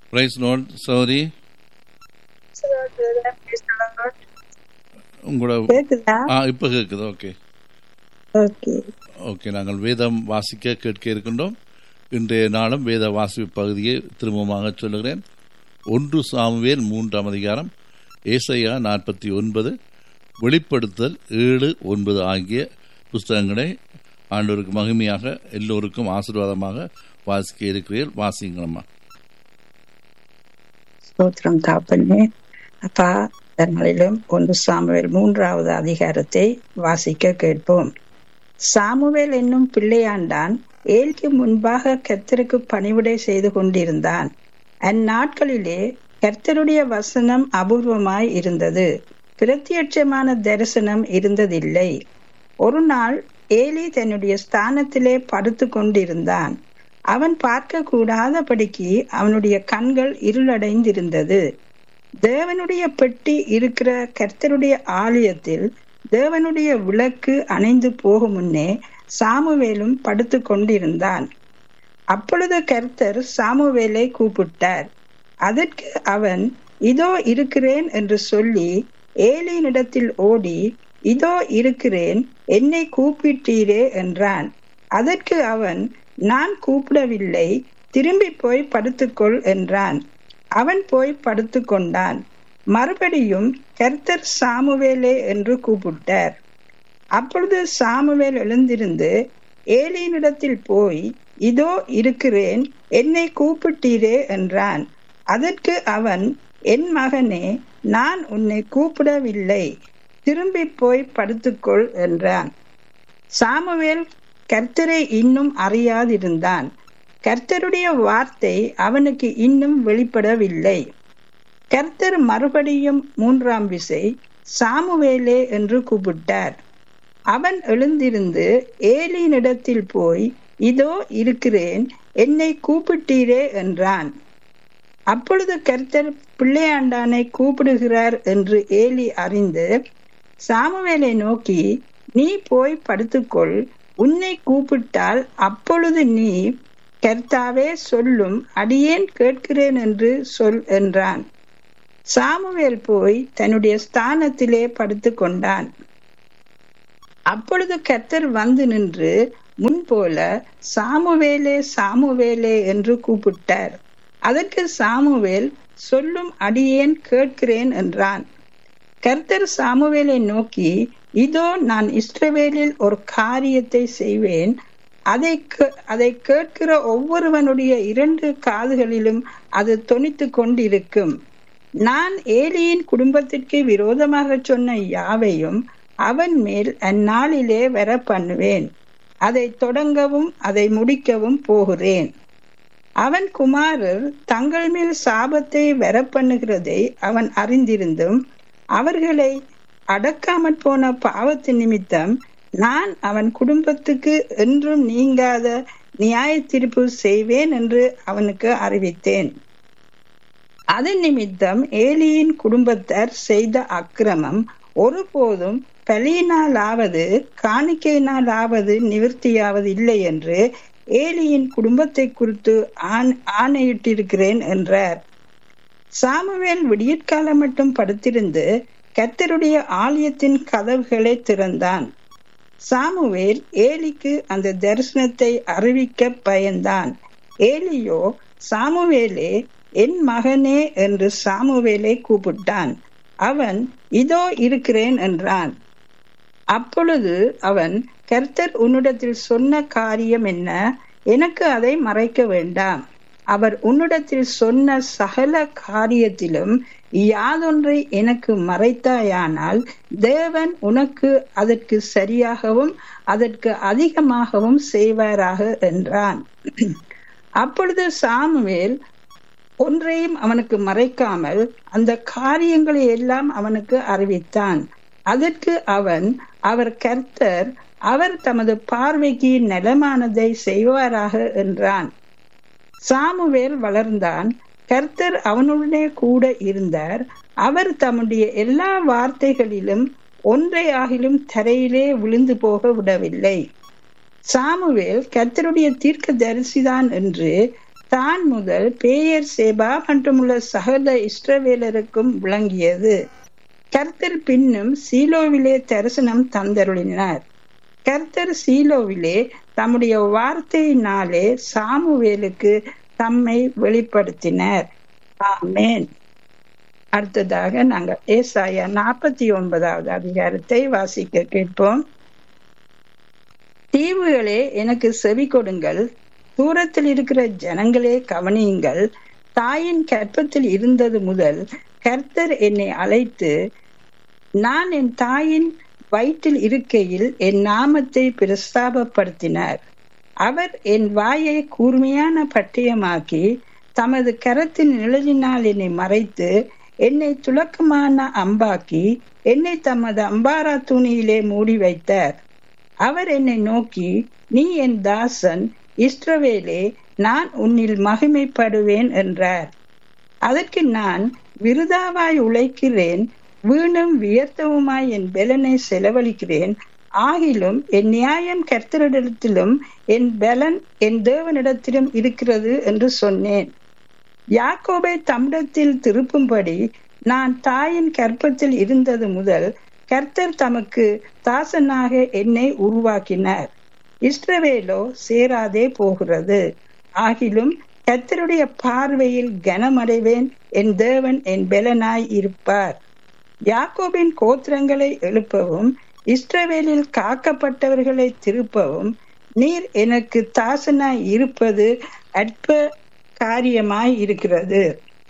Price note சௌரி உங்களோட கேக்குதா ஆ இப்போ கேட்குது ஓகே ஓகே ஓகே நாங்கள் வேதம் வாசிக்க கேட்க இருக்கின்றோம் இன்றைய நாளும் வேத வாசிப்பு பகுதியை திரும்பமாக சொல்லுகிறேன் ஒன்று சாமுவேல் மூன்றாம் அதிகாரம் ஏசையா நாற்பத்தி ஒன்பது வெளிப்படுத்தல் ஏழு ஒன்பது ஆகிய புஸ்தகங்களை ஆண்டவருக்கு மகிமையாக எல்லோருக்கும் ஆசீர்வாதமாக வாசிக்க இருக்கிறீர்கள் வாசிங்களம்மா ஸ்தோத்திரம் தாப்பண்ணே அப்பா தங்களிலும் ஒன்று சாமுவேல் மூன்றாவது அதிகாரத்தை வாசிக்க கேட்போம் சாமுவேல் என்னும் பிள்ளையாண்டான் ஏலிக்கு முன்பாக கர்த்தருக்கு பணிவிடை செய்து கொண்டிருந்தான் அந்நாட்களிலே கர்த்தருடைய வசனம் அபூர்வமாய் இருந்தது பிரத்யட்சமான தரிசனம் இருந்ததில்லை ஒரு நாள் ஏலி தன்னுடைய ஸ்தானத்திலே படுத்து கொண்டிருந்தான் அவன் பார்க்க கூடாதபடிக்கு அவனுடைய கண்கள் இருளடைந்திருந்தது தேவனுடைய பெட்டி இருக்கிற கர்த்தருடைய ஆலயத்தில் தேவனுடைய விளக்கு அணைந்து போகும் முன்னே சாமுவேலும் படுத்து கொண்டிருந்தான் அப்பொழுது கர்த்தர் சாமுவேலை கூப்பிட்டார் அதற்கு அவன் இதோ இருக்கிறேன் என்று சொல்லி ஏலியினிடத்தில் ஓடி இதோ இருக்கிறேன் என்னை கூப்பிட்டீரே என்றான் அதற்கு அவன் நான் கூப்பிடவில்லை திரும்பி போய் படுத்துக்கொள் என்றான் அவன் போய் படுத்து கொண்டான் மறுபடியும் கர்த்தர் சாமுவேலே என்று கூப்பிட்டார் அப்பொழுது சாமுவேல் எழுந்திருந்து ஏலியினிடத்தில் போய் இதோ இருக்கிறேன் என்னை கூப்பிட்டீரே என்றான் அதற்கு அவன் என் மகனே நான் உன்னை கூப்பிடவில்லை திரும்பி போய் படுத்துக்கொள் என்றான் சாமுவேல் கர்த்தரை இன்னும் அறியாதிருந்தான் கர்த்தருடைய வார்த்தை அவனுக்கு இன்னும் வெளிப்படவில்லை கர்த்தர் மறுபடியும் மூன்றாம் விசை சாமுவேலே என்று கூப்பிட்டார் அவன் எழுந்திருந்து ஏலியினிடத்தில் போய் இதோ இருக்கிறேன் என்னை கூப்பிட்டீரே என்றான் அப்பொழுது கர்த்தர் பிள்ளையாண்டானை கூப்பிடுகிறார் என்று ஏலி அறிந்து சாமுவேலை நோக்கி நீ போய் படுத்துக்கொள் உன்னை கூப்பிட்டால் அப்பொழுது நீ கர்த்தாவே சொல்லும் அடியேன் கேட்கிறேன் என்று சொல் என்றான் சாமுவேல் போய் தன்னுடைய ஸ்தானத்திலே படுத்து கொண்டான் அப்பொழுது கர்த்தர் வந்து நின்று முன்போல சாமுவேலே சாமுவேலே என்று கூப்பிட்டார் அதற்கு சாமுவேல் சொல்லும் அடியேன் கேட்கிறேன் என்றான் கர்த்தர் சாமுவேலை நோக்கி இதோ நான் இஸ்ரவேலில் ஒரு காரியத்தை செய்வேன் அதை அதை கேட்கிற ஒவ்வொருவனுடைய இரண்டு காதுகளிலும் அது தொனித்து கொண்டிருக்கும் நான் ஏலியின் குடும்பத்திற்கு விரோதமாக சொன்ன யாவையும் அவன் மேல் அந்நாளிலே வர பண்ணுவேன் அதை தொடங்கவும் அதை முடிக்கவும் போகிறேன் அவன் குமாரர் தங்கள் மேல் சாபத்தை வர பண்ணுகிறதை அவன் அறிந்திருந்தும் அவர்களை அடக்காமற் போன பாவத்து நிமித்தம் நான் அவன் குடும்பத்துக்கு என்றும் நீங்காத நியாய தீர்ப்பு செய்வேன் என்று அவனுக்கு அறிவித்தேன் அதன் நிமித்தம் ஏலியின் குடும்பத்தார் செய்த அக்கிரமம் ஒருபோதும் பலியினாலாவது காணிக்கையினாலாவது நிவர்த்தியாவது இல்லை என்று ஏலியின் குடும்பத்தை குறித்து ஆணையிட்டிருக்கிறேன் என்றார் சாமுவேல் விடியற்காலம் மட்டும் படுத்திருந்து கத்தருடைய ஆலயத்தின் கதவுகளை திறந்தான் சாமுவேல் ஏலிக்கு அந்த தரிசனத்தை அறிவிக்க பயந்தான் ஏலியோ சாமுவேலே என் மகனே என்று சாமுவேலை கூப்பிட்டான் அவன் இதோ இருக்கிறேன் என்றான் அப்பொழுது அவன் கர்த்தர் உன்னிடத்தில் சொன்ன காரியம் என்ன எனக்கு அதை மறைக்க வேண்டாம் அவர் உன்னிடத்தில் சொன்ன சகல காரியத்திலும் யாதொன்றை எனக்கு மறைத்தாயானால் தேவன் உனக்கு அதற்கு சரியாகவும் அதற்கு அதிகமாகவும் செய்வாராக என்றான் அப்பொழுது சாமுவேல் ஒன்றையும் அவனுக்கு மறைக்காமல் அந்த காரியங்களை எல்லாம் அவனுக்கு அறிவித்தான் அதற்கு அவன் அவர் கர்த்தர் அவர் தமது பார்வைக்கு நலமானதை செய்வாராக என்றான் சாமுவேல் வளர்ந்தான் கர்த்தர் அவனுடனே கூட இருந்தார் அவர் தம்முடைய எல்லா வார்த்தைகளிலும் ஒன்றை ஆகிலும் தரையிலே விழுந்து போக விடவில்லை சாமுவேல் கர்த்தருடைய தீர்க்க தரிசிதான் என்று தான் முதல் பேயர் சேபா மற்றுமுள்ள சகல இஸ்ரவேலருக்கும் விளங்கியது கர்த்தர் பின்னும் சீலோவிலே தரிசனம் தந்தருளினார் கர்த்தர் சீலோவிலே தம்முடைய வார்த்தையினாலே சாமுவேலுக்கு தம்மை வெளிப்படுத்தினார் ஆமேன் அடுத்ததாக நாங்கள் ஏசாயா நாற்பத்தி ஒன்பதாவது அதிகாரத்தை வாசிக்க கேட்போம் தீவுகளே எனக்கு செவி கொடுங்கள் தூரத்தில் இருக்கிற ஜனங்களே கவனியுங்கள் தாயின் கற்பத்தில் இருந்தது முதல் கர்த்தர் என்னை அழைத்து நான் என் தாயின் வயிற்றில் இருக்கையில் என் நாமத்தை பிரஸ்தாபப்படுத்தினார் அவர் என் வாயை கூர்மையான பட்டயமாக்கி தமது கரத்தின் நிழலினால் என்னை மறைத்து என்னை துலக்கமான அம்பாக்கி என்னை தமது அம்பாரா துணியிலே மூடி வைத்தார் அவர் என்னை நோக்கி நீ என் தாசன் இஸ்ரவேலே நான் உன்னில் மகிமைப்படுவேன் என்றார் அதற்கு நான் விருதாவாய் உழைக்கிறேன் வீணும் வியர்த்தவுமாய் என் பலனை செலவழிக்கிறேன் ஆகிலும் என் நியாயம் கர்த்தரிடத்திலும் என் பலன் என் தேவனிடத்திலும் இருக்கிறது என்று சொன்னேன் யாக்கோபை தம்மிடத்தில் திருப்பும்படி நான் தாயின் கற்பத்தில் இருந்தது முதல் கர்த்தர் தமக்கு தாசனாக என்னை உருவாக்கினார் இஸ்ரவேலோ சேராதே போகிறது ஆகிலும் கர்த்தருடைய பார்வையில் கனமடைவேன் என் தேவன் என் பலனாய் இருப்பார் யாக்கோபின் கோத்திரங்களை எழுப்பவும் இஸ்ரவேலில் காக்கப்பட்டவர்களை திருப்பவும் நீர் எனக்கு தாசனாய் இருப்பது அற்ப காரியமாய் இருக்கிறது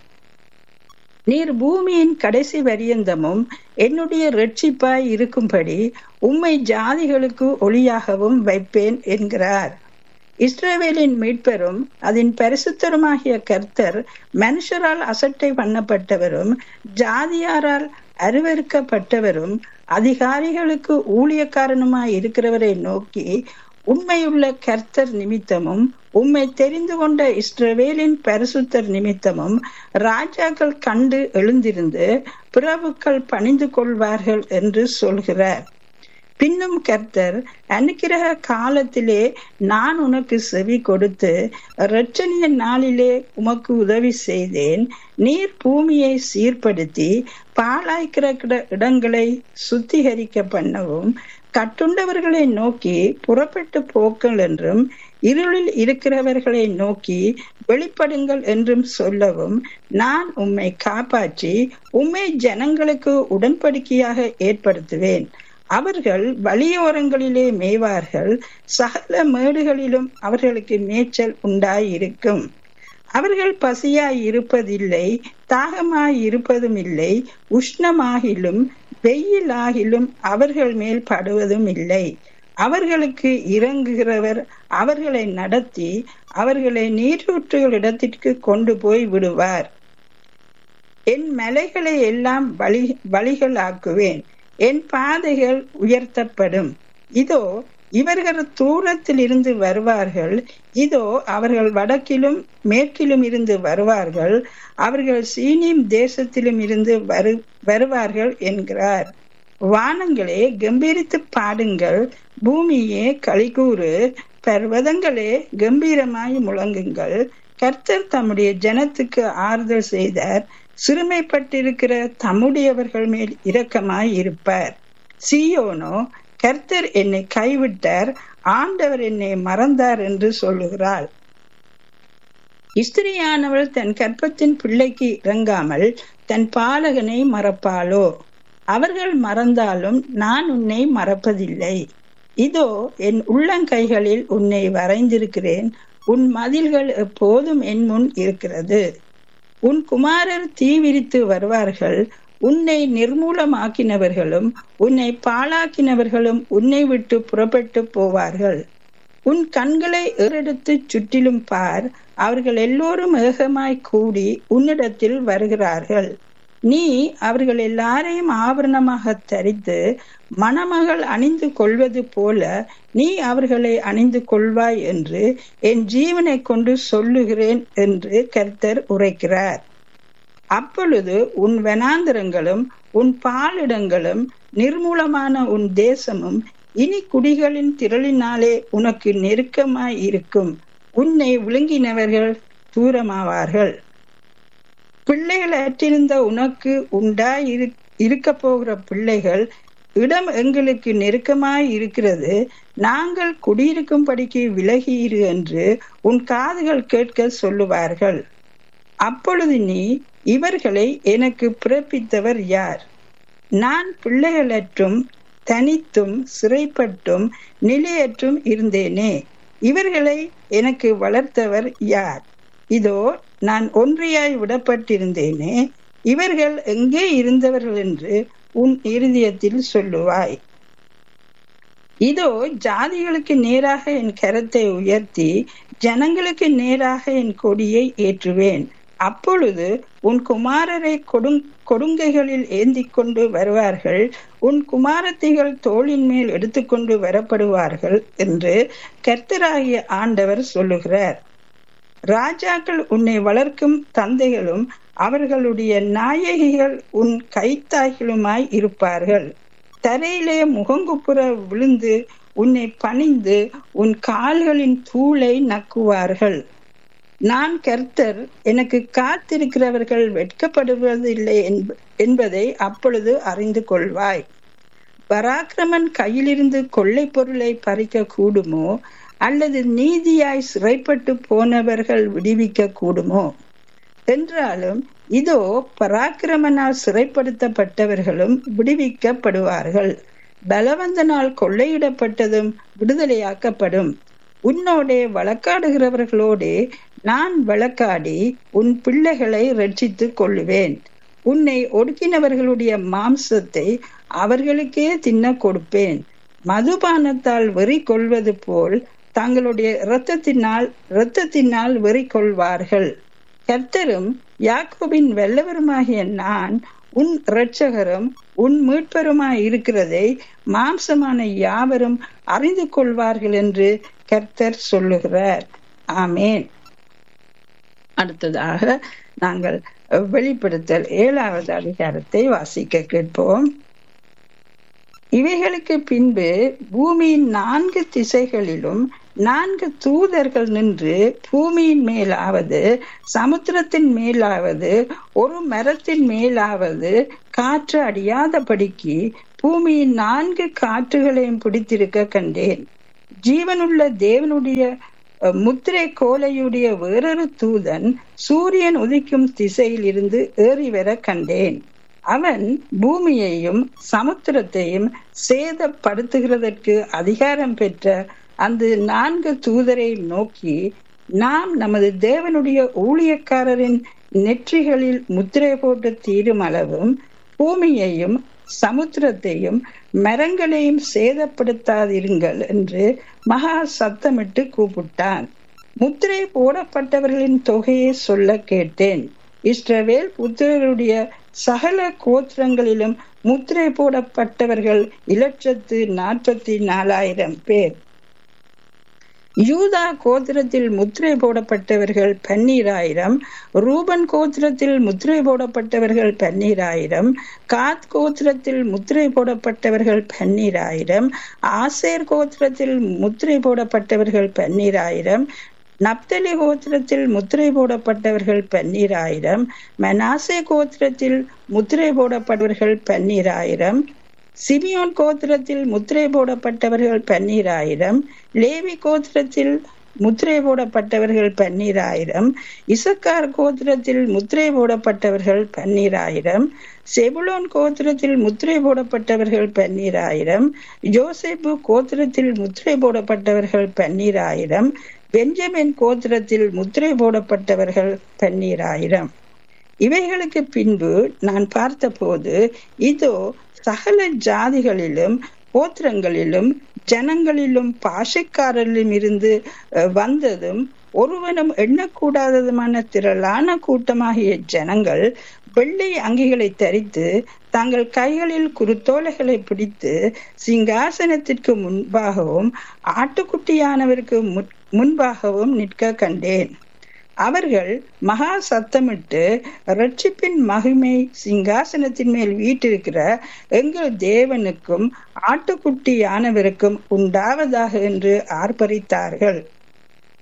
நீர் பூமியின் கடைசி வரியந்தமும் என்னுடைய ரட்சிப்பாய் இருக்கும்படி உம்மை ஜாதிகளுக்கு ஒளியாகவும் வைப்பேன் என்கிறார் இஸ்ரேவேலின் மீட்பெரும் அதன் பரிசுத்தருமாகிய கர்த்தர் மனுஷரால் அசட்டை பண்ணப்பட்டவரும் ஜாதியாரால் அருவறுக்கப்பட்டவரும் அதிகாரிகளுக்கு ஊழியக்காரனுமாய் இருக்கிறவரை நோக்கி உண்மையுள்ள கர்த்தர் நிமித்தமும் உம்மை தெரிந்து கொண்ட இஸ்ரவேலின் பரிசுத்தர் நிமித்தமும் ராஜாக்கள் கண்டு எழுந்திருந்து பிரபுக்கள் பணிந்து கொள்வார்கள் என்று சொல்கிறார் பின்னும் கர்த்தர் அனுக்கிரக காலத்திலே நான் உனக்கு செவி கொடுத்து இரட்சணிய நாளிலே உமக்கு உதவி செய்தேன் நீர் பூமியை சீர்படுத்தி பாழாய்க்கிற இடங்களை சுத்திகரிக்க பண்ணவும் கட்டுண்டவர்களை நோக்கி புறப்பட்டு போக்கள் என்றும் இருளில் இருக்கிறவர்களை நோக்கி வெளிப்படுங்கள் என்றும் சொல்லவும் நான் உம்மை காப்பாற்றி உம்மை ஜனங்களுக்கு உடன்படிக்கையாக ஏற்படுத்துவேன் அவர்கள் வழியோரங்களிலே மேய்வார்கள் சகல மேடுகளிலும் அவர்களுக்கு மேய்ச்சல் உண்டாயிருக்கும் அவர்கள் பசியாய் இருப்பதில்லை தாகமாய் இருப்பதும் இல்லை உஷ்ணமாகிலும் வெயிலாகிலும் அவர்கள் மேல் படுவதும் இல்லை அவர்களுக்கு இறங்குகிறவர் அவர்களை நடத்தி அவர்களை நீரூற்றுகளிடத்திற்கு கொண்டு போய் விடுவார் என் மலைகளை எல்லாம் வழி வழிகளாக்குவேன் என் பாதைகள் உயர்த்தப்படும் இதோ இவர்கள் தூரத்தில் இருந்து வருவார்கள் இதோ அவர்கள் வடக்கிலும் மேற்கிலும் இருந்து வருவார்கள் அவர்கள் சீனியம் தேசத்திலும் இருந்து வரு வருவார்கள் என்கிறார் வானங்களே கம்பீரித்து பாடுங்கள் பூமியே கலிகூறு பர்வதங்களே கம்பீரமாய் முழங்குங்கள் கர்த்தர் தம்முடைய ஜனத்துக்கு ஆறுதல் செய்தார் சிறுமைப்பட்டிருக்கிற தம்முடையவர்கள் மேல் இரக்கமாய் இருப்பார் சியோனோ கர்த்தர் என்னை கைவிட்டார் ஆண்டவர் என்னை மறந்தார் என்று சொல்லுகிறாள் இஸ்திரியானவள் தன் கற்பத்தின் பிள்ளைக்கு இறங்காமல் தன் பாலகனை மறப்பாளோ அவர்கள் மறந்தாலும் நான் உன்னை மறப்பதில்லை இதோ என் உள்ளங்கைகளில் உன்னை வரைந்திருக்கிறேன் உன் மதில்கள் எப்போதும் என் முன் இருக்கிறது உன் குமாரர் தீவிரித்து வருவார்கள் உன்னை நிர்மூலமாக்கினவர்களும் உன்னை பாழாக்கினவர்களும் உன்னை விட்டு புறப்பட்டு போவார்கள் உன் கண்களை ஏறெடுத்து சுற்றிலும் பார் அவர்கள் எல்லோரும் ஏகமாய் கூடி உன்னிடத்தில் வருகிறார்கள் நீ அவர்கள் எல்லாரையும் ஆபரணமாக தரித்து மணமகள் அணிந்து கொள்வது போல நீ அவர்களை அணிந்து கொள்வாய் என்று என் ஜீவனை கொண்டு சொல்லுகிறேன் என்று கர்த்தர் உரைக்கிறார் அப்பொழுது உன் வனாந்திரங்களும் உன் பாலிடங்களும் நிர்மூலமான உன் தேசமும் இனி குடிகளின் திரளினாலே உனக்கு நெருக்கமாய் இருக்கும் உன்னை விழுங்கினவர்கள் தூரமாவார்கள் பிள்ளைகள் அற்றிருந்த உனக்கு உண்டாய் இரு இருக்க போகிற பிள்ளைகள் இடம் எங்களுக்கு நெருக்கமாய் இருக்கிறது நாங்கள் குடியிருக்கும்படிக்கு விலகியிரு என்று உன் காதுகள் கேட்க சொல்லுவார்கள் அப்பொழுது நீ இவர்களை எனக்கு பிறப்பித்தவர் யார் நான் பிள்ளைகளற்றும் தனித்தும் சிறைப்பட்டும் நிலையற்றும் இருந்தேனே இவர்களை எனக்கு வளர்த்தவர் யார் இதோ நான் ஒன்றியாய் விடப்பட்டிருந்தேனே இவர்கள் எங்கே இருந்தவர்கள் என்று உன் இருதயத்தில் சொல்லுவாய் இதோ ஜாதிகளுக்கு நேராக என் கரத்தை உயர்த்தி ஜனங்களுக்கு நேராக என் கொடியை ஏற்றுவேன் அப்பொழுது உன் குமாரரை கொடுங் கொடுங்கைகளில் ஏந்தி கொண்டு வருவார்கள் உன் குமாரத்திகள் தோளின் மேல் எடுத்துக்கொண்டு வரப்படுவார்கள் என்று கர்த்தராகிய ஆண்டவர் சொல்லுகிறார் ராஜாக்கள் உன்னை வளர்க்கும் தந்தைகளும் அவர்களுடைய நாயகிகள் உன் கைத்தாய்களுமாய் இருப்பார்கள் தரையிலே முகங்குப்புற விழுந்து உன்னை பணிந்து உன் கால்களின் தூளை நக்குவார்கள் நான் கர்த்தர் எனக்கு காத்திருக்கிறவர்கள் வெட்கப்படுவதில்லை என்பதை அப்பொழுது அறிந்து கொள்வாய் பராக்கிரமன் கையிலிருந்து கொள்ளை பொருளை பறிக்க கூடுமோ அல்லது நீதியாய் சிறைப்பட்டு போனவர்கள் விடுவிக்க கூடுமோ என்றாலும் இதோ பராக்கிரமனால் சிறைப்படுத்தப்பட்டவர்களும் விடுவிக்கப்படுவார்கள் பலவந்தனால் கொள்ளையிடப்பட்டதும் விடுதலையாக்கப்படும் உன்னோடே வழக்காடுகிறவர்களோடே நான் வழக்காடி உன் பிள்ளைகளை ரட்சித்துக் கொள்ளுவேன் உன்னை ஒடுக்கினவர்களுடைய மாம்சத்தை அவர்களுக்கே தின்ன கொடுப்பேன் மதுபானத்தால் வெறி கொள்வது போல் தங்களுடைய இரத்தத்தினால் இரத்தத்தினால் வெறி கொள்வார்கள் கர்த்தரும் யாக்கோபின் வெள்ளவருமாகிய நான் உன் இரட்சகரும் உன் மீட்பருமாய் இருக்கிறதை மாம்சமான யாவரும் அறிந்து கொள்வார்கள் என்று கர்த்தர் சொல்லுகிறார் ஆமேன் அடுத்ததாக நாங்கள் வெளிப்படுத்தல் ஏழாவது அதிகாரத்தை வாசிக்க கேட்போம் இவைகளுக்கு பின்பு பூமியின் நான்கு திசைகளிலும் நான்கு தூதர்கள் நின்று பூமியின் மேலாவது சமுத்திரத்தின் மேலாவது ஒரு மரத்தின் மேலாவது காற்று அடியாதபடிக்கு பூமியின் நான்கு காற்றுகளையும் பிடித்திருக்க கண்டேன் ஜீவனுள்ள தேவனுடைய முத்திரை கோலையுடைய வேறொரு தூதன் சூரியன் உதிக்கும் திசையில் இருந்து ஏறி வர கண்டேன் அவன் பூமியையும் சமுத்திரத்தையும் சேதப்படுத்துகிறதற்கு அதிகாரம் பெற்ற அந்த நான்கு தூதரை நோக்கி நாம் நமது தேவனுடைய ஊழியக்காரரின் நெற்றிகளில் முத்திரை போட்டு தீரும் அளவும் பூமியையும் சமுத்திரத்தையும் மரங்களையும் சேதப்படுத்தாதிருங்கள் என்று மகா சத்தமிட்டு கூப்பிட்டான் முத்திரை போடப்பட்டவர்களின் தொகையை சொல்ல கேட்டேன் இஸ்ரவேல் புத்திரருடைய சகல கோத்திரங்களிலும் முத்திரை போடப்பட்டவர்கள் இலட்சத்து நாற்பத்தி நாலாயிரம் பேர் யூதா கோத்திரத்தில் முத்திரை போடப்பட்டவர்கள் பன்னீராயிரம் ரூபன் கோத்திரத்தில் முத்திரை போடப்பட்டவர்கள் பன்னீராயிரம் காத் கோத்திரத்தில் முத்திரை போடப்பட்டவர்கள் பன்னீராயிரம் ஆசேர் கோத்திரத்தில் முத்திரை போடப்பட்டவர்கள் பன்னீராயிரம் நப்தலி கோத்திரத்தில் முத்திரை போடப்பட்டவர்கள் பன்னீராயிரம் மனாசே கோத்திரத்தில் முத்திரை போடப்பட்டவர்கள் பன்னீராயிரம் சிமியோன் கோத்திரத்தில் முத்திரை போடப்பட்டவர்கள் பன்னீராயிரம் லேவி கோத்திரத்தில் முத்திரை போடப்பட்டவர்கள் பன்னீராயிரம் இசக்கார் கோத்திரத்தில் முத்திரை போடப்பட்டவர்கள் பன்னீராயிரம் செபுலோன் கோத்திரத்தில் முத்திரை போடப்பட்டவர்கள் பன்னீராயிரம் ஜோசேப்பு கோத்திரத்தில் முத்திரை போடப்பட்டவர்கள் பன்னீராயிரம் பெஞ்சமின் கோத்திரத்தில் முத்திரை போடப்பட்டவர்கள் பன்னீராயிரம் இவைகளுக்கு பின்பு நான் பார்த்தபோது இதோ சகல ஜாதிகளிலும் கோத்திரங்களிலும் ஜனங்களிலும் பாஷைக்காரரிலும் இருந்து வந்ததும் ஒருவனும் எண்ணக்கூடாததுமான திரளான கூட்டமாகிய ஜனங்கள் வெள்ளை அங்கிகளை தரித்து தங்கள் கைகளில் குருத்தோலைகளை பிடித்து சிங்காசனத்திற்கு முன்பாகவும் ஆட்டுக்குட்டியானவருக்கு முன்பாகவும் நிற்க கண்டேன் அவர்கள் மகா சத்தமிட்டு ரட்சிப்பின் மகிமை சிங்காசனத்தின் மேல் வீட்டிருக்கிற எங்கள் தேவனுக்கும் ஆட்டுக்குட்டியானவருக்கும் உண்டாவதாக என்று ஆர்ப்பரித்தார்கள்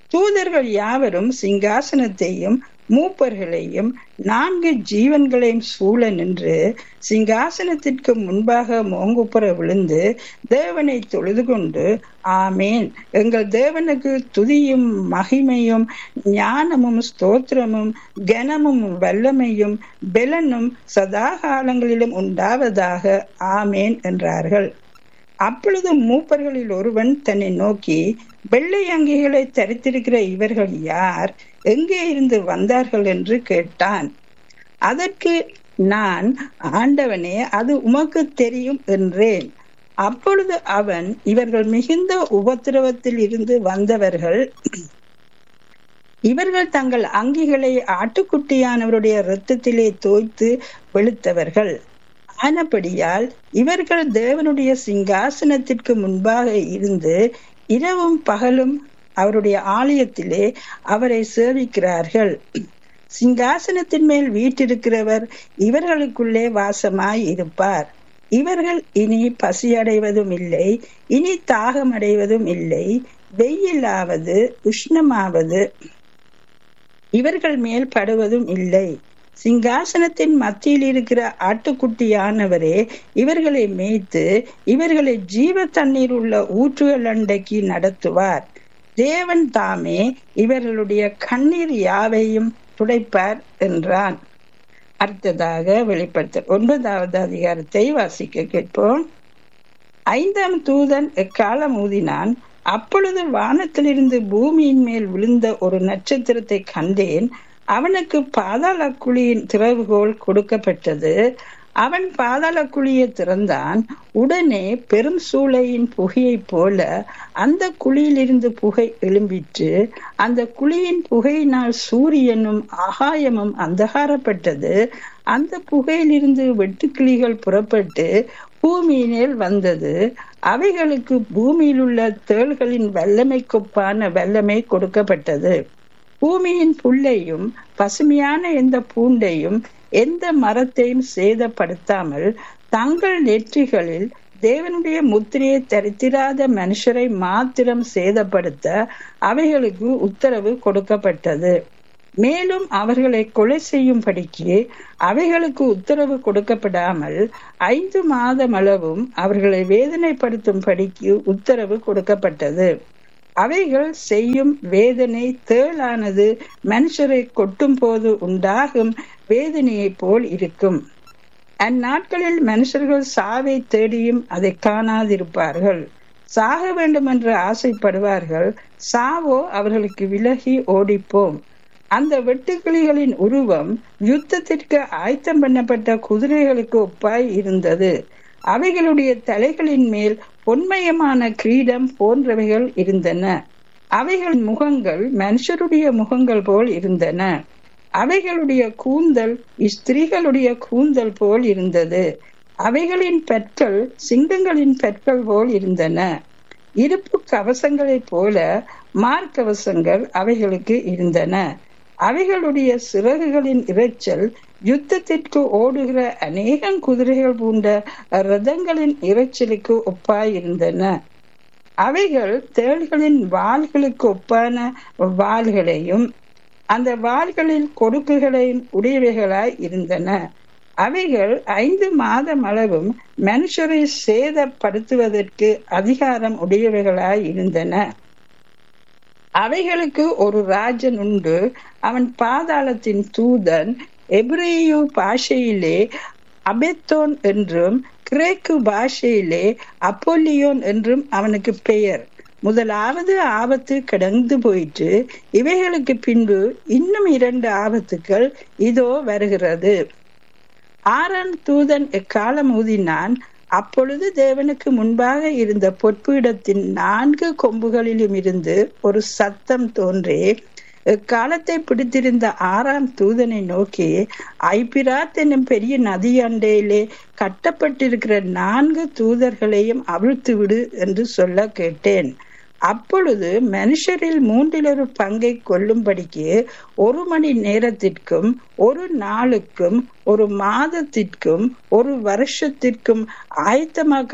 தூதர்கள் யாவரும் சிங்காசனத்தையும் மூப்பர்களையும் நான்கு ஜீவன்களையும் சூழ நின்று சிங்காசனத்திற்கு முன்பாக மோங்குப்புற விழுந்து தேவனை தொழுது கொண்டு ஆமேன் எங்கள் தேவனுக்கு துதியும் மகிமையும் ஞானமும் ஸ்தோத்திரமும் கனமும் வல்லமையும் பெலனும் சதா காலங்களிலும் உண்டாவதாக ஆமேன் என்றார்கள் அப்பொழுது மூப்பர்களில் ஒருவன் தன்னை நோக்கி வெள்ளை அங்கிகளை தரித்திருக்கிற இவர்கள் யார் எங்கே இருந்து வந்தார்கள் என்று கேட்டான் அதற்கு நான் ஆண்டவனே அது உமக்கு தெரியும் என்றேன் அப்பொழுது அவன் இவர்கள் மிகுந்த உபத்திரவத்தில் இருந்து வந்தவர்கள் இவர்கள் தங்கள் அங்கிகளை ஆட்டுக்குட்டியானவருடைய இரத்தத்திலே தோய்த்து வெளுத்தவர்கள் ஆனபடியால் இவர்கள் தேவனுடைய சிங்காசனத்திற்கு முன்பாக இருந்து இரவும் பகலும் அவருடைய ஆலயத்திலே அவரை சேவிக்கிறார்கள் சிங்காசனத்தின் மேல் வீட்டிருக்கிறவர் இவர்களுக்குள்ளே வாசமாய் இருப்பார் இவர்கள் இனி பசியடைவதும் இல்லை இனி தாகம் அடைவதும் இல்லை வெயிலாவது உஷ்ணமாவது இவர்கள் மேல் படுவதும் இல்லை சிங்காசனத்தின் மத்தியில் இருக்கிற ஆட்டுக்குட்டியானவரே இவர்களை மேய்த்து இவர்களை ஜீவ தண்ணீர் உள்ள ஊற்றுகள் அண்டைக்கு நடத்துவார் தேவன் தாமே இவர்களுடைய கண்ணீர் யாவையும் துடைப்பார் என்றான் அடுத்ததாக வெளிப்படுத்த ஒன்பதாவது அதிகாரத்தை வாசிக்க கேட்போம் ஐந்தாம் தூதன் எக்காலம் ஊதினான் அப்பொழுது வானத்திலிருந்து பூமியின் மேல் விழுந்த ஒரு நட்சத்திரத்தை கண்டேன் அவனுக்கு பாதாள குழியின் திறவுகோல் கொடுக்கப்பட்டது அவன் பாதாள குழியை திறந்தான் உடனே பெரும் சூளையின் புகையைப் போல அந்த குழியிலிருந்து புகை எழும்பிற்று அந்த குழியின் புகையினால் சூரியனும் ஆகாயமும் அந்தகாரப்பட்டது அந்த புகையிலிருந்து வெட்டுக்கிளிகள் புறப்பட்டு பூமியினில் வந்தது அவைகளுக்கு பூமியில் உள்ள தேள்களின் வல்லமைக்கொப்பான வல்லமை கொடுக்கப்பட்டது பூமியின் புல்லையும் பசுமையான எந்த பூண்டையும் எந்த மரத்தையும் சேதப்படுத்தாமல் தங்கள் நெற்றிகளில் தேவனுடைய முத்திரையை தரித்திராத மனுஷரை மாத்திரம் சேதப்படுத்த அவைகளுக்கு உத்தரவு கொடுக்கப்பட்டது மேலும் அவர்களை கொலை செய்யும்படிக்கு அவைகளுக்கு உத்தரவு கொடுக்கப்படாமல் ஐந்து மாதம் அளவும் அவர்களை வேதனைப்படுத்தும்படிக்கு உத்தரவு கொடுக்கப்பட்டது அவைகள் செய்யும் வேதனை தேளானது மனுஷரை கொட்டும் போது உண்டாகும் வேதனையை போல் இருக்கும் அந்நாட்களில் மனுஷர்கள் சாவை தேடியும் அதை காணாதிருப்பார்கள் சாக வேண்டும் என்று ஆசைப்படுவார்கள் சாவோ அவர்களுக்கு விலகி ஓடிப்போம் அந்த வெட்டுக்கிளிகளின் உருவம் யுத்தத்திற்கு ஆயத்தம் பண்ணப்பட்ட குதிரைகளுக்கு ஒப்பாய் இருந்தது அவைகளுடைய தலைகளின் மேல் பொன்மயமான கிரீடம் போன்றவைகள் இருந்தன அவைகள் முகங்கள் மனுஷருடைய முகங்கள் போல் இருந்தன அவைகளுடைய கூந்தல் ஸ்திரீகளுடைய கூந்தல் போல் இருந்தது அவைகளின் பற்கள் சிங்கங்களின் பற்கள் போல் இருந்தன இருப்பு கவசங்களைப் போல மார்க்கவசங்கள் அவைகளுக்கு இருந்தன அவைகளுடைய சிறகுகளின் இரைச்சல் யுத்தத்திற்கு ஓடுகிற அநேகம் குதிரைகள் பூண்ட ரதங்களின் இரைச்சலுக்கு ஒப்பாயிருந்தன அவைகள் தேள்களின் வாள்களுக்கு ஒப்பான வாள்களையும் அந்த வாள்களில் கொடுக்குகளையும் உடையவைகளாய் இருந்தன அவைகள் ஐந்து மாதம் அளவும் மனுஷரை சேதப்படுத்துவதற்கு அதிகாரம் உடையவைகளாய் இருந்தன அவைகளுக்கு ஒரு ராஜன் உண்டு அவன் பாதாளத்தின் தூதன் எப்ரேயு பாஷையிலே அபெத்தோன் என்றும் கிரேக்கு பாஷையிலே அப்போலியோன் என்றும் அவனுக்கு பெயர் முதலாவது ஆபத்து கடந்து போயிற்று இவைகளுக்கு பின்பு இன்னும் இரண்டு ஆபத்துக்கள் இதோ வருகிறது ஆறாம் தூதன் எக்காலம் ஊதினான் அப்பொழுது தேவனுக்கு முன்பாக இருந்த பொற்பீடத்தின் நான்கு கொம்புகளிலும் இருந்து ஒரு சத்தம் தோன்றே காலத்தை பிடித்திருந்த ஆறாம் தூதனை நோக்கி ஐபிராத் என்னும் பெரிய நதி அண்டையிலே கட்டப்பட்டிருக்கிற நான்கு தூதர்களையும் அவிழ்த்து விடு என்று சொல்ல கேட்டேன் அப்பொழுது மனுஷரில் மூன்றில் ஒரு பங்கை கொள்ளும்படிக்கு ஒரு மணி நேரத்திற்கும் ஒரு நாளுக்கும் ஒரு மாதத்திற்கும் ஒரு வருஷத்திற்கும்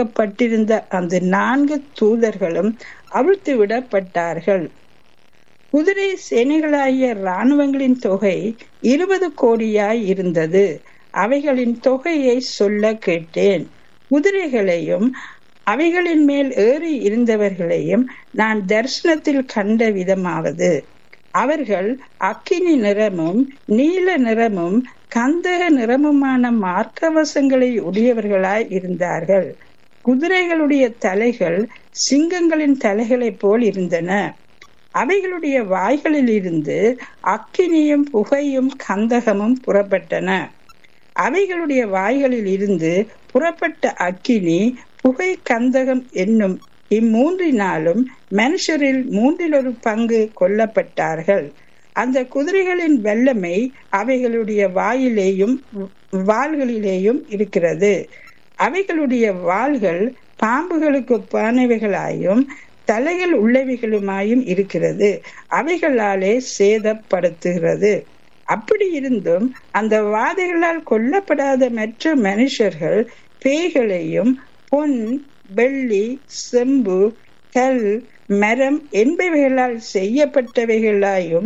ஆயத்தமாக்கப்பட்டிருந்த அந்த நான்கு தூதர்களும் அவிழ்த்து விடப்பட்டார்கள் குதிரை சேனைகளாகிய இராணுவங்களின் தொகை இருபது கோடியாய் இருந்தது அவைகளின் தொகையை சொல்ல கேட்டேன் குதிரைகளையும் அவைகளின் மேல் ஏறி இருந்தவர்களையும் நான் தரிசனத்தில் கண்ட விதமாவது அவர்கள் அக்கினி நிறமும் நீல நிறமும் கந்தக நிறமுமான மார்க்கவசங்களை உடையவர்களாய் இருந்தார்கள் குதிரைகளுடைய தலைகள் சிங்கங்களின் தலைகளைப் போல் இருந்தன அவைகளுடைய வாய்களில் இருந்து அக்கினியும் புகையும் கந்தகமும் புறப்பட்டன அவைகளுடைய வாய்களில் இருந்து புறப்பட்ட அக்கினி புகை கந்தகம் என்னும் இம்மூன்றினாலும் மனுஷரில் மூன்றில் ஒரு பங்கு கொல்லப்பட்டார்கள் அந்த குதிரைகளின் வல்லமை அவைகளுடைய வாயிலேயும் வாள்களிலேயும் இருக்கிறது அவைகளுடைய வாள்கள் பாம்புகளுக்கு பானவைகளாயும் தலைகள் உள்ளவைகளுமாயும் இருக்கிறது அவைகளாலே சேதப்படுத்துகிறது அப்படி இருந்தும் அந்த வாதைகளால் கொல்லப்படாத மற்ற மனுஷர்கள் பேய்களையும் பொன் வெள்ளி செம்பு கல் மரம் என்பவைகளால் செய்யப்பட்டவைகளாயும்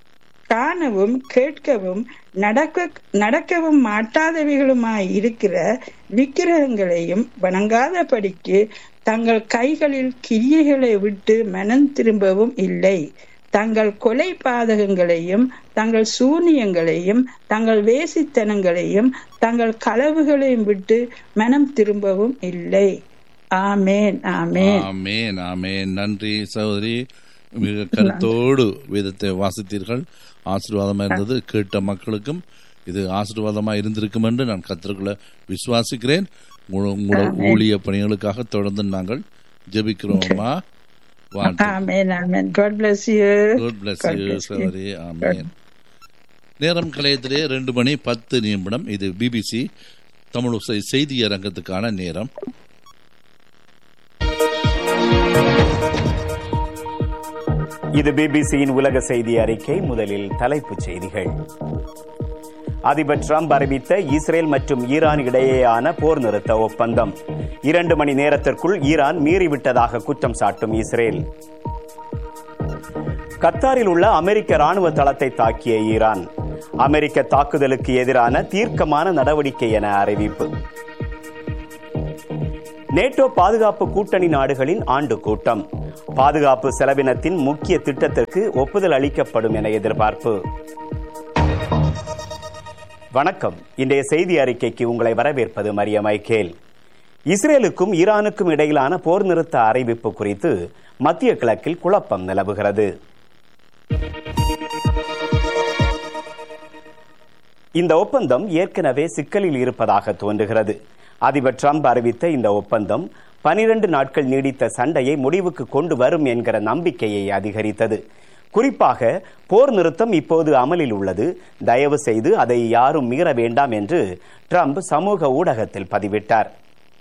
காணவும் கேட்கவும் நடக்க நடக்கவும் மாட்டாதவைகளுமாய் இருக்கிற விக்கிரகங்களையும் வணங்காதபடிக்கு தங்கள் கைகளில் கிரியைகளை விட்டு மனம் திரும்பவும் இல்லை தங்கள் கொலை பாதகங்களையும் தங்கள் சூனியங்களையும் தங்கள் வேசித்தனங்களையும் தங்கள் களவுகளையும் விட்டு மனம் திரும்பவும் இல்லை ஆமேன் ஆமேன் ஆமேன் ஆமேன் நன்றி சகோதரி மிக கருத்தோடு வேதத்தை வாசித்தீர்கள் ஆசீர்வாதமா இருந்தது கேட்ட மக்களுக்கும் இது ஆசீர்வாதமா இருந்திருக்கும் என்று நான் கத்திற்குள்ள விசுவாசிக்கிறேன் உங்களோட உங்களோட ஊழிய பணிகளுக்காக தொடர்ந்து நாங்கள் ஜெபிக்கிறோமா ஆமேன் ஆமேன் God bless you God bless God you bless you. சகோதரி ஆமேன் நேரம் கலையத்திலே ரெண்டு மணி பத்து நிமிடம் இது பிபிசி தமிழ் ஒசை செய்தி அரங்கத்துக்கான நேரம் இது பிபிசியின் உலக செய்தி அறிக்கை முதலில் தலைப்புச் செய்திகள் அதிபர் டிரம்ப் அறிவித்த இஸ்ரேல் மற்றும் ஈரான் இடையேயான போர் நிறுத்த ஒப்பந்தம் இரண்டு மணி நேரத்திற்குள் ஈரான் மீறிவிட்டதாக குற்றம் சாட்டும் இஸ்ரேல் கத்தாரில் உள்ள அமெரிக்க ராணுவ தளத்தை தாக்கிய ஈரான் அமெரிக்க தாக்குதலுக்கு எதிரான தீர்க்கமான நடவடிக்கை என அறிவிப்பு நேட்டோ பாதுகாப்பு கூட்டணி நாடுகளின் ஆண்டு கூட்டம் பாதுகாப்பு செலவினத்தின் முக்கிய திட்டத்திற்கு ஒப்புதல் அளிக்கப்படும் என எதிர்பார்ப்பு வணக்கம் இன்றைய செய்தி அறிக்கைக்கு உங்களை வரவேற்பது மரிய மைக்கேல் இஸ்ரேலுக்கும் ஈரானுக்கும் இடையிலான போர் நிறுத்த அறிவிப்பு குறித்து மத்திய கிழக்கில் குழப்பம் நிலவுகிறது இந்த ஒப்பந்தம் ஏற்கனவே சிக்கலில் இருப்பதாக தோன்றுகிறது அதிபர் டிரம்ப் அறிவித்த இந்த ஒப்பந்தம் பனிரண்டு நாட்கள் நீடித்த சண்டையை முடிவுக்கு கொண்டு வரும் என்கிற நம்பிக்கையை அதிகரித்தது குறிப்பாக போர் நிறுத்தம் இப்போது அமலில் உள்ளது தயவு செய்து அதை யாரும் மீற வேண்டாம் என்று ட்ரம்ப் சமூக ஊடகத்தில் பதிவிட்டார்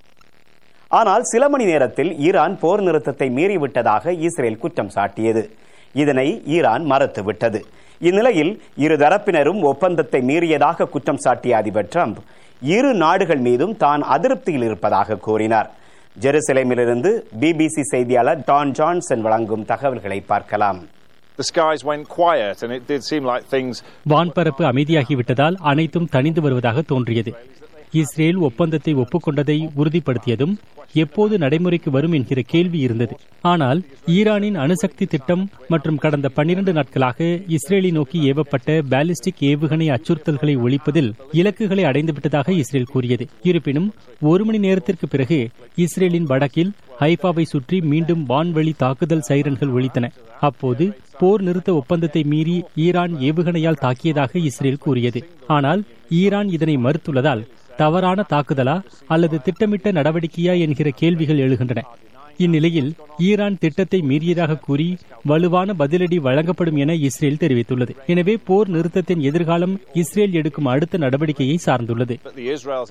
ஆனால் சில மணி நேரத்தில் ஈரான் போர் நிறுத்தத்தை மீறிவிட்டதாக இஸ்ரேல் குற்றம் சாட்டியது இதனை ஈரான் மறுத்துவிட்டது இந்நிலையில் இரு தரப்பினரும் ஒப்பந்தத்தை மீறியதாக குற்றம் சாட்டிய அதிபர் ட்ரம்ப் இரு நாடுகள் மீதும் தான் அதிருப்தியில் இருப்பதாக கூறினார் ஜெருசலேமிலிருந்து பிபிசி செய்தியாளர் டான் ஜான்சன் வழங்கும் தகவல்களை பார்க்கலாம் the skies went quiet and it did seem like things வான்பரப்பு அமைதியாகிவிட்டதால் அனைத்தும் தணிந்து வருவதாக தோன்றியது இஸ்ரேல் ஒப்பந்தத்தை ஒப்புக்கொண்டதை உறுதிப்படுத்தியதும் எப்போது நடைமுறைக்கு வரும் என்கிற கேள்வி இருந்தது ஆனால் ஈரானின் அணுசக்தி திட்டம் மற்றும் கடந்த பன்னிரண்டு நாட்களாக இஸ்ரேலை நோக்கி ஏவப்பட்ட பாலிஸ்டிக் ஏவுகணை அச்சுறுத்தல்களை ஒழிப்பதில் இலக்குகளை அடைந்துவிட்டதாக இஸ்ரேல் கூறியது இருப்பினும் ஒரு மணி நேரத்திற்கு பிறகு இஸ்ரேலின் வடக்கில் ஹைஃபாவை சுற்றி மீண்டும் வான்வழி தாக்குதல் சைரன்கள் ஒலித்தன அப்போது போர் நிறுத்த ஒப்பந்தத்தை மீறி ஈரான் ஏவுகணையால் தாக்கியதாக இஸ்ரேல் கூறியது ஆனால் ஈரான் இதனை மறுத்துள்ளதால் தவறான தாக்குதலா அல்லது திட்டமிட்ட நடவடிக்கையா என்கிற கேள்விகள் எழுகின்றன இந்நிலையில் ஈரான் திட்டத்தை மீறியதாக கூறி வலுவான பதிலடி வழங்கப்படும் என இஸ்ரேல் தெரிவித்துள்ளது எனவே போர் நிறுத்தத்தின் எதிர்காலம் இஸ்ரேல் எடுக்கும் அடுத்த நடவடிக்கையை சார்ந்துள்ளது that the Israel's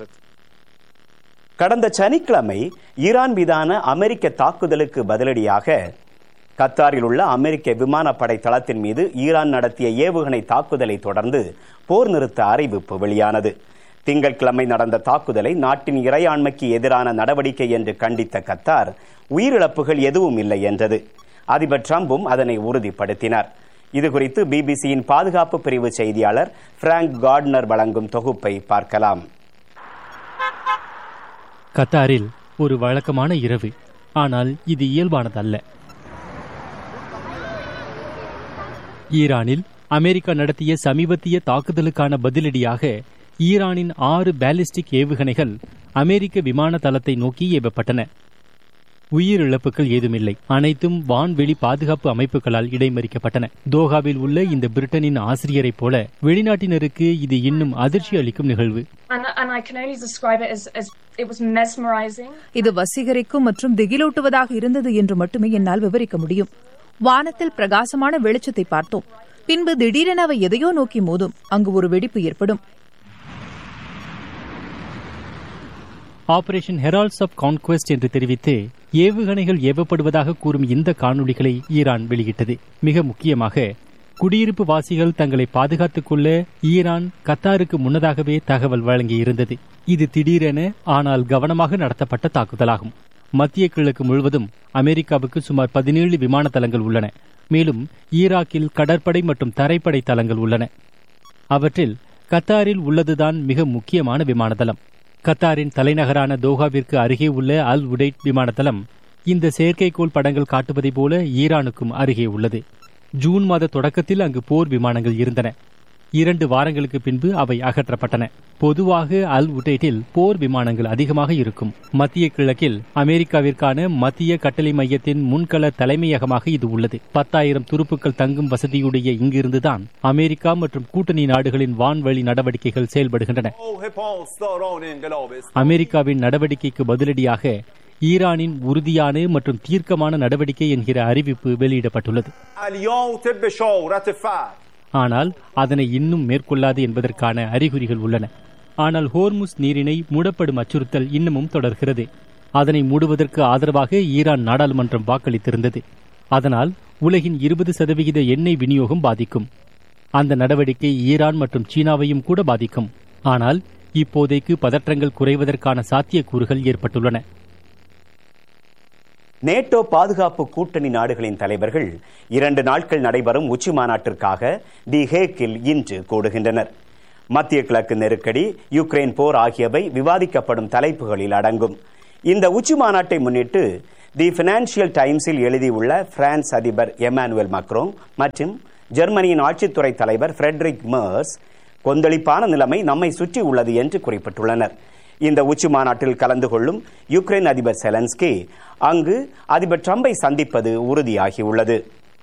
கடந்த சனிக்கிழமை ஈரான் மீதான அமெரிக்க தாக்குதலுக்கு பதிலடியாக கத்தாரில் உள்ள அமெரிக்க விமானப்படை தளத்தின் மீது ஈரான் நடத்திய ஏவுகணை தாக்குதலை தொடர்ந்து போர் நிறுத்த அறிவிப்பு வெளியானது திங்கட்கிழமை நடந்த தாக்குதலை நாட்டின் இறையாண்மைக்கு எதிரான நடவடிக்கை என்று கண்டித்த கத்தார் உயிரிழப்புகள் எதுவும் இல்லை என்றது அதிபர் டிரம்பும் அதனை உறுதிப்படுத்தினார் இது குறித்து பிபிசியின் பாதுகாப்பு பிரிவு செய்தியாளர் பிராங்க் கார்ட்னர் வழங்கும் தொகுப்பை பார்க்கலாம் கத்தாரில் ஒரு வழக்கமான இரவு ஆனால் இது இயல்பானதல்ல ஈரானில் அமெரிக்கா நடத்திய சமீபத்திய தாக்குதலுக்கான பதிலடியாக ஈரானின் ஆறு பாலிஸ்டிக் ஏவுகணைகள் அமெரிக்க விமான தளத்தை நோக்கி ஏவப்பட்டன உயிரிழப்புகள் ஏதுமில்லை அனைத்தும் வான்வெளி பாதுகாப்பு அமைப்புகளால் இடைமறிக்கப்பட்டன தோஹாவில் உள்ள இந்த பிரிட்டனின் ஆசிரியரைப் போல வெளிநாட்டினருக்கு இது இன்னும் அதிர்ச்சி அளிக்கும் நிகழ்வு And, and I can only describe it as, as it was mesmerizing. இது வசீகரிக்கும் மற்றும் திகிலூட்டுவதாக இருந்தது என்று மட்டுமே என்னால் விவரிக்க முடியும் வானத்தில் பிரகாசமான வெளிச்சத்தை பார்த்தோம் பின்பு திடீரென அவை எதையோ நோக்கி மோதும் அங்கு ஒரு வெடிப்பு ஏற்படும் ஆபரேஷன் ஹெரால்ட்ஸ் ஆஃப் கான்குவெஸ்ட் என்று தெரிவித்து ஏவுகணைகள் ஏவப்படுவதாக கூறும் இந்த காணொளிகளை ஈரான் வெளியிட்டது மிக முக்கியமாக குடியிருப்பு வாசிகள் தங்களை பாதுகாத்துக் கொள்ள ஈரான் கத்தாருக்கு முன்னதாகவே தகவல் வழங்கியிருந்தது இது திடீரென ஆனால் கவனமாக நடத்தப்பட்ட தாக்குதலாகும் மத்திய கிழக்கு முழுவதும் அமெரிக்காவுக்கு சுமார் பதினேழு விமான தளங்கள் உள்ளன மேலும் ஈராக்கில் கடற்படை மற்றும் தரைப்படை தளங்கள் உள்ளன அவற்றில் கத்தாரில் உள்ளதுதான் மிக முக்கியமான விமான தளம் கத்தாரின் தலைநகரான தோஹாவிற்கு அருகே உள்ள அல் உடைட் விமானத்தளம் இந்த செயற்கைக்கோள் படங்கள் காட்டுவதை போல ஈரானுக்கும் அருகே உள்ளது ஜூன் மாத தொடக்கத்தில் அங்கு போர் விமானங்கள் இருந்தன இரண்டு வாரங்களுக்கு பின்பு அவை அகற்றப்பட்டன பொதுவாக அல் உடைட்டில் போர் விமானங்கள் அதிகமாக இருக்கும் மத்திய கிழக்கில் அமெரிக்காவிற்கான மத்திய கட்டளை மையத்தின் முன்கள தலைமையகமாக இது உள்ளது பத்தாயிரம் துருப்புக்கள் தங்கும் வசதியுடைய இங்கிருந்துதான் அமெரிக்கா மற்றும் கூட்டணி நாடுகளின் வான்வழி நடவடிக்கைகள் செயல்படுகின்றன அமெரிக்காவின் நடவடிக்கைக்கு பதிலடியாக ஈரானின் உறுதியான மற்றும் தீர்க்கமான நடவடிக்கை என்கிற அறிவிப்பு வெளியிடப்பட்டுள்ளது ஆனால் அதனை இன்னும் மேற்கொள்ளாது என்பதற்கான அறிகுறிகள் உள்ளன ஆனால் ஹோர்முஸ் நீரிணை மூடப்படும் அச்சுறுத்தல் இன்னமும் தொடர்கிறது அதனை மூடுவதற்கு ஆதரவாக ஈரான் நாடாளுமன்றம் வாக்களித்திருந்தது அதனால் உலகின் இருபது சதவிகித எண்ணெய் விநியோகம் பாதிக்கும் அந்த நடவடிக்கை ஈரான் மற்றும் சீனாவையும் கூட பாதிக்கும் ஆனால் இப்போதைக்கு பதற்றங்கள் குறைவதற்கான சாத்தியக்கூறுகள் ஏற்பட்டுள்ளன நேட்டோ பாதுகாப்பு கூட்டணி நாடுகளின் தலைவர்கள் இரண்டு நாட்கள் நடைபெறும் உச்சி மாநாட்டிற்காக தி ஹேக்கில் இன்று கூடுகின்றனர் மத்திய கிழக்கு நெருக்கடி யுக்ரைன் போர் ஆகியவை விவாதிக்கப்படும் தலைப்புகளில் அடங்கும் இந்த உச்சி மாநாட்டை முன்னிட்டு தி பினான்சியல் டைம்ஸில் எழுதியுள்ள பிரான்ஸ் அதிபர் எமானுவேல் மக்ரோங் மற்றும் ஜெர்மனியின் ஆட்சித்துறை தலைவர் ஃபிரெட்ரிக் மர்ஸ் கொந்தளிப்பான நிலைமை நம்மை சுற்றி உள்ளது என்று குறிப்பிட்டுள்ளனர் இந்த உச்சி மாநாட்டில் கலந்து கொள்ளும் யுக்ரைன் அதிபர் செலன்ஸ்கி அங்கு அதிபர் ட்ரம்பை சந்திப்பது உறுதியாகியுள்ளது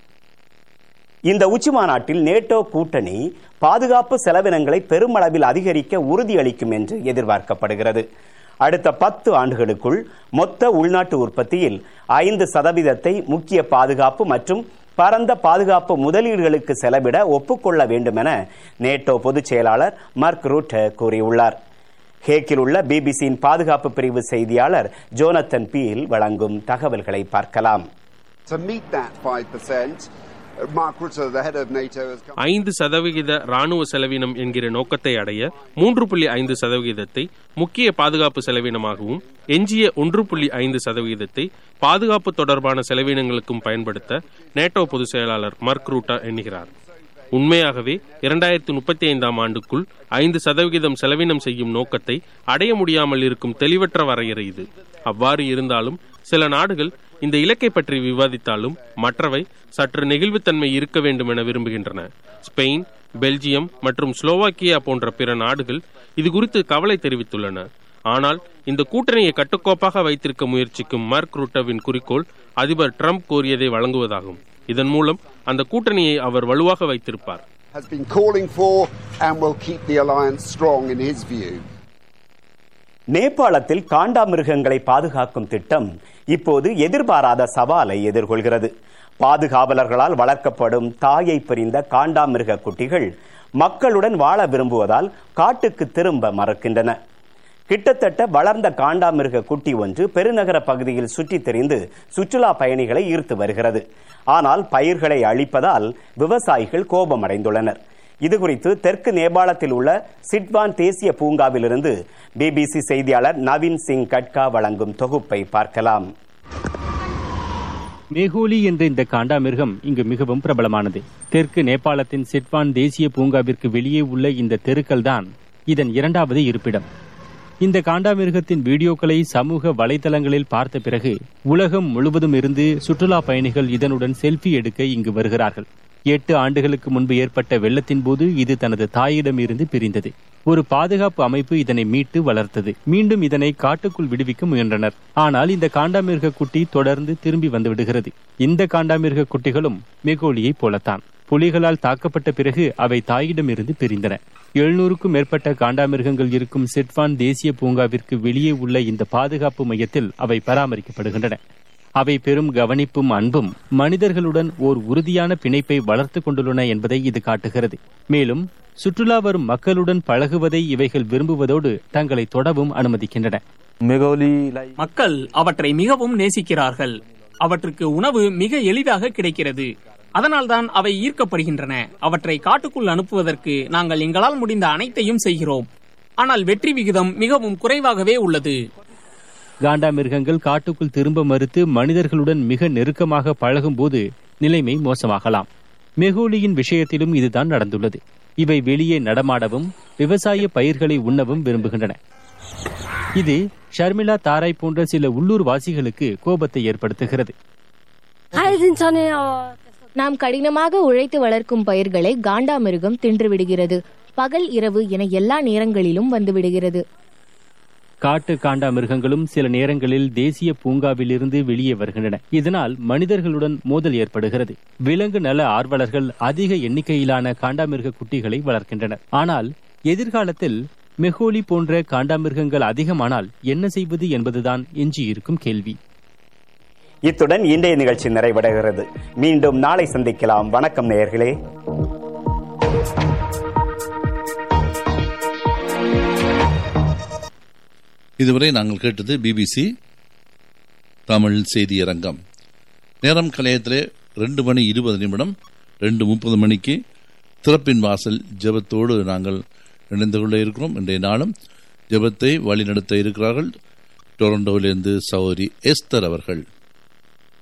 இந்த உச்சி மாநாட்டில் நேட்டோ கூட்டணி பாதுகாப்பு செலவினங்களை பெருமளவில் அதிகரிக்க உறுதியளிக்கும் என்று எதிர்பார்க்கப்படுகிறது அடுத்த பத்து ஆண்டுகளுக்குள் மொத்த உள்நாட்டு உற்பத்தியில் ஐந்து சதவீதத்தை முக்கிய பாதுகாப்பு மற்றும் பரந்த பாதுகாப்பு முதலீடுகளுக்கு செலவிட ஒப்புக்கொள்ள வேண்டும் என நேட்டோ பொதுச் செயலாளர் மார்க் ரூட் கூறியுள்ளார் ஹேக்கில் உள்ள பிபிசியின் பாதுகாப்பு பிரிவு செய்தியாளர் ஜோனத்தன் பீல் வழங்கும் தகவல்களை பார்க்கலாம் To meet that 5%, uh, Mark Rutte, the head of NATO, has come. ஐந்து சதவிகித ராணுவ செலவினம் என்கிற நோக்கத்தை அடைய மூன்று புள்ளி ஐந்து சதவிகிதத்தை முக்கிய பாதுகாப்பு செலவினமாகவும் எஞ்சிய ஒன்று புள்ளி ஐந்து சதவிகிதத்தை பாதுகாப்பு தொடர்பான செலவினங்களுக்கும் பயன்படுத்த நேட்டோ பொதுச் செயலாளர் மர்க் ரூட்டா எண்ணுகிறார் உண்மையாகவே இரண்டாயிரத்தி முப்பத்தி ஐந்தாம் ஆண்டுக்குள் ஐந்து சதவிகிதம் செலவினம் செய்யும் நோக்கத்தை அடைய முடியாமல் இருக்கும் தெளிவற்ற வரையறை இது அவ்வாறு இருந்தாலும் சில நாடுகள் இந்த இலக்கை பற்றி விவாதித்தாலும் மற்றவை சற்று நெகிழ்வுத்தன்மை இருக்க வேண்டும் என விரும்புகின்றன ஸ்பெயின் பெல்ஜியம் மற்றும் ஸ்லோவாக்கியா போன்ற பிற நாடுகள் இது குறித்து கவலை தெரிவித்துள்ளன ஆனால் இந்த கூட்டணியை கட்டுக்கோப்பாக வைத்திருக்க முயற்சிக்கும் மார்க் ரூட்டவின் குறிக்கோள் அதிபர் ட்ரம்ப் கோரியதை வழங்குவதாகும் இதன் மூலம் அந்த கூட்டணியை அவர் வலுவாக வைத்திருப்பார் has been calling for and will keep the alliance strong in his view. நேபாளத்தில் காண்டாமிருகங்களை பாதுகாக்கும் திட்டம் இப்போது எதிர்பாராத சவாலை எதிர்கொள்கிறது பாதுகாவலர்களால் வளர்க்கப்படும் தாயை பிரிந்த காண்டாமிருக குட்டிகள் மக்களுடன் வாழ விரும்புவதால் காட்டுக்கு திரும்ப மறுக்கின்றன கிட்டத்தட்ட வளர்ந்த காண்டாமிருக குட்டி ஒன்று பெருநகர பகுதியில் சுற்றித் திரிந்து சுற்றுலா பயணிகளை ஈர்த்து வருகிறது ஆனால் பயிர்களை அழிப்பதால் விவசாயிகள் கோபமடைந்துள்ளனர் இதுகுறித்து தெற்கு நேபாளத்தில் உள்ள சிட்வான் தேசிய பூங்காவிலிருந்து பிபிசி செய்தியாளர் நவீன் சிங் கட்கா வழங்கும் தொகுப்பை பார்க்கலாம் மேகோலி என்ற இந்த காண்டாமிருகம் இங்கு மிகவும் பிரபலமானது தெற்கு நேபாளத்தின் சிட்வான் தேசிய பூங்காவிற்கு வெளியே உள்ள இந்த தெருக்கள் தான் இதன் இரண்டாவது இருப்பிடம் இந்த காண்டாமிருகத்தின் வீடியோக்களை சமூக வலைதளங்களில் பார்த்த பிறகு உலகம் முழுவதும் இருந்து சுற்றுலா பயணிகள் இதனுடன் செல்ஃபி எடுக்க இங்கு வருகிறார்கள் எட்டு ஆண்டுகளுக்கு முன்பு ஏற்பட்ட வெள்ளத்தின் போது இது தனது தாயிடம் இருந்து பிரிந்தது ஒரு பாதுகாப்பு அமைப்பு இதனை மீட்டு வளர்த்தது மீண்டும் இதனை காட்டுக்குள் விடுவிக்க முயன்றனர் ஆனால் இந்த காண்டாமிருக குட்டி தொடர்ந்து திரும்பி வந்து விடுகிறது இந்த காண்டாமிருக குட்டிகளும் மெகோலியைப் போலத்தான் புலிகளால் தாக்கப்பட்ட பிறகு அவை தாயிடமிருந்து பிரிந்தன எழுநூறுக்கும் மேற்பட்ட காண்டாமிருகங்கள் இருக்கும் சிட்வான் தேசிய பூங்காவிற்கு வெளியே உள்ள இந்த பாதுகாப்பு மையத்தில் அவை பராமரிக்கப்படுகின்றன அவை பெரும் கவனிப்பும் அன்பும் மனிதர்களுடன் ஓர் உறுதியான பிணைப்பை வளர்த்து கொண்டுள்ளன என்பதை இது காட்டுகிறது மேலும் சுற்றுலா வரும் மக்களுடன் பழகுவதை இவைகள் விரும்புவதோடு தங்களை தொடவும் அனுமதிக்கின்றன மக்கள் அவற்றை மிகவும் நேசிக்கிறார்கள் அவற்றுக்கு உணவு மிக எளிதாக கிடைக்கிறது அதனால்தான் அவை ஈர்க்கப்படுகின்றன அவற்றை காட்டுக்குள் அனுப்புவதற்கு நாங்கள் எங்களால் முடிந்த அனைத்தையும் செய்கிறோம் ஆனால் வெற்றி விகிதம் மிகவும் குறைவாகவே உள்ளது காண்டாமிருகங்கள் காட்டுக்குள் திரும்ப மறுத்து மனிதர்களுடன் மிக நெருக்கமாக பழகும்போது நிலைமை மோசமாகலாம் மெகோலியின் விஷயத்திலும் இதுதான் நடந்துள்ளது இவை வெளியே நடமாடவும் விவசாய பயிர்களை உண்ணவும் விரும்புகின்றன இது ஷர்மிளா தாராய் போன்ற சில உள்ளூர் வாசிகளுக்கு கோபத்தை ஏற்படுத்துகிறது நாம் கடினமாக உழைத்து வளர்க்கும் பயிர்களை காண்டாமிருகம் தின்றுவிடுகிறது பகல் இரவு என எல்லா நேரங்களிலும் வந்துவிடுகிறது காட்டு காண்டா மிருகங்களும் சில நேரங்களில் தேசிய பூங்காவிலிருந்து வெளியே வருகின்றன இதனால் மனிதர்களுடன் மோதல் ஏற்படுகிறது விலங்கு நல ஆர்வலர்கள் அதிக எண்ணிக்கையிலான காண்டாமிருக குட்டிகளை வளர்க்கின்றனர் ஆனால் எதிர்காலத்தில் மெஹோலி போன்ற காண்டாமிருகங்கள் அதிகமானால் என்ன செய்வது என்பதுதான் எஞ்சியிருக்கும் கேள்வி இத்துடன் இன்றைய நிகழ்ச்சி நிறைவடைகிறது மீண்டும் நாளை சந்திக்கலாம் வணக்கம் நேயர்களே இதுவரை நாங்கள் கேட்டது பிபிசி தமிழ் செய்தியரங்கம் நேரம் கலையத்திலே ரெண்டு மணி இருபது நிமிடம் ரெண்டு முப்பது மணிக்கு திறப்பின் வாசல் ஜெபத்தோடு நாங்கள் இணைந்து கொள்ள இருக்கிறோம் இன்றைய நாளும் ஜெபத்தை வழிநடத்த இருக்கிறார்கள் டொரண்டோவிலிருந்து சௌரி எஸ்தர் அவர்கள்